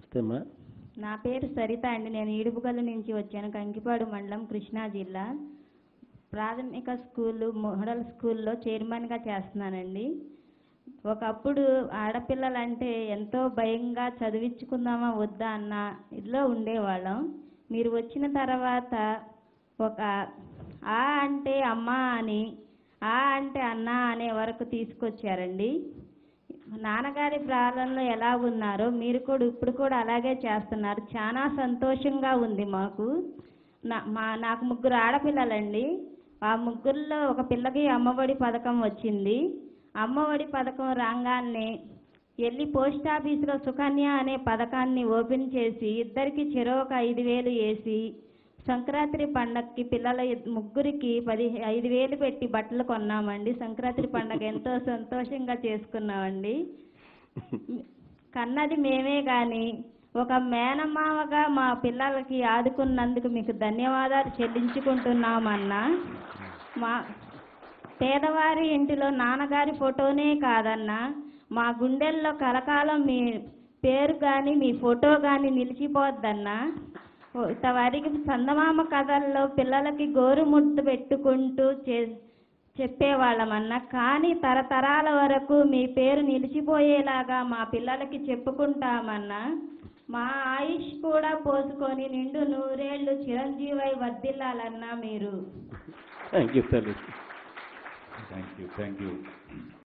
నమస్తే అమ్మా నా పేరు సరిత అండి నేను ఈడుపుగల్లు నుంచి వచ్చాను కంకిపాడు మండలం కృష్ణా జిల్లా ప్రాథమిక స్కూలు మోడల్ స్కూల్లో చైర్మన్గా చేస్తున్నానండి ఒకప్పుడు ఆడపిల్లలంటే ఎంతో భయంగా చదివించుకుందామా వద్దా అన్న ఇదిలో ఉండేవాళ్ళం మీరు వచ్చిన తర్వాత ఒక ఆ అంటే అమ్మ అని ఆ అంటే అన్న అనే వరకు తీసుకొచ్చారండి నాన్నగారి ప్రారంభంలో ఎలా ఉన్నారో మీరు కూడా ఇప్పుడు కూడా అలాగే చేస్తున్నారు చాలా సంతోషంగా ఉంది మాకు నా మా నాకు ముగ్గురు ఆడపిల్లలండి ఆ ముగ్గురులో ఒక పిల్లకి అమ్మఒడి పథకం వచ్చింది అమ్మఒడి పథకం రాగానే వెళ్ళి పోస్ట్ ఆఫీసులో సుకన్య అనే పథకాన్ని ఓపెన్ చేసి ఇద్దరికి చెరొక ఐదు వేలు వేసి సంక్రాంతి పండగకి పిల్లల ఇద్- ముగ్గురికి పది ఐదు వేలు పెట్టి బట్టలు కొన్నామండి సంక్రాంతి పండగ ఎంతో సంతోషంగా చేసుకున్నామండి కన్నది మేమే కానీ ఒక మేనమామగా మా పిల్లలకి ఆదుకున్నందుకు మీకు ధన్యవాదాలు చెల్లించుకుంటున్నామన్నా మా పేదవారి ఇంటిలో నాన్నగారి ఫోటోనే కాదన్నా మా గుండెల్లో కలకాలం మీ పేరు కానీ మీ ఫోటో కానీ నిలిచిపోద్దన్నా ఓ, ఇంతవరకు చందమామ కథల్లో పిల్లలకి గోరుముద్దు పెట్టుకుంటూ చే చెప్పేవాళ్ళమన్నా కానీ తరతరాల వరకు మీ పేరు నిలిచిపోయేలాగా మా పిల్లలకి చెప్పుకుంటామన్నా మా ఆయుష్ కూడా పోసుకొని నిండు నూరేళ్లు చిరంజీవై వర్ధిల్లాలన్నా మీరు థ్యాంక్ యూ తల్లి థ్యాంక్ యూ థ్యాంక్ యూ